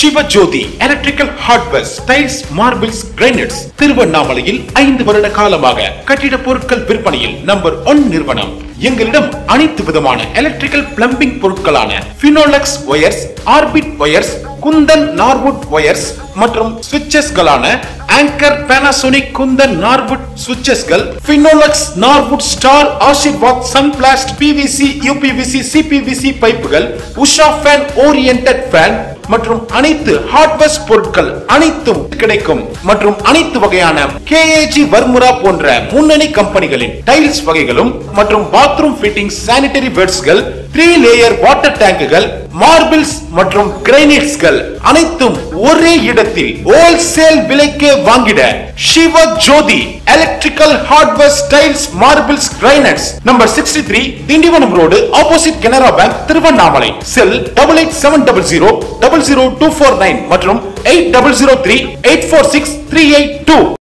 Sivajothi electrical hardware tiles marbles granites திருவண்ணாமலையில் ஐந்து வருட காலமாக கட்டிட பொருட்கள் விற்பனையில் நம்பர் ஒன் நிறுவனம் எங்களிடம் அனைத்து விதமான எலக்ட்ரிக்கல் பிளம்பிங் பொருட்களான Finolex wires Orbit wires Kundan Norwood wires மற்றும் சுவிட்சஸ்களான ஆங்கர் பேனாசோனிக் குந்தன் நார்வுட் சுவிட்சஸ்கள் Finolex Norwood Star Ashirvad Sunplast PVC UPVC CPVC பைப்புகள் உஷா ஃபேன் ஓரியன்டட் ஃபேன் மற்றும் அனைத்து ஹார்ட்வேர்ஸ் பொருட்கள் அனைத்தும் கிடைக்கும் மற்றும் அனைத்து வகையான கேஏஜி வர்முரா போன்ற முன்னணி கம்பெனிகளின் டைல்ஸ் வகைகளும் மற்றும் பாத்ரூம் ஃபிட்டிங் சானிட்டரி பெட்ஸ்கள் த்ரீ லேயர் வாட்டர் டேங்குகள் மார்பிள்ஸ் மற்றும் கிரைனைட்ஸ்கள் அனைத்தும் ஒரே இடத்தில் ஹோல்சேல் விலைக்கே வாங்கிட Siva Jothi electrical hardware tiles marbles granites number sixty three Tindivanam road opposite Canara bank Tiruvannamalai cell double eight seven double zero double zero two four nine மற்றும் eight double zero three eight four six three eight two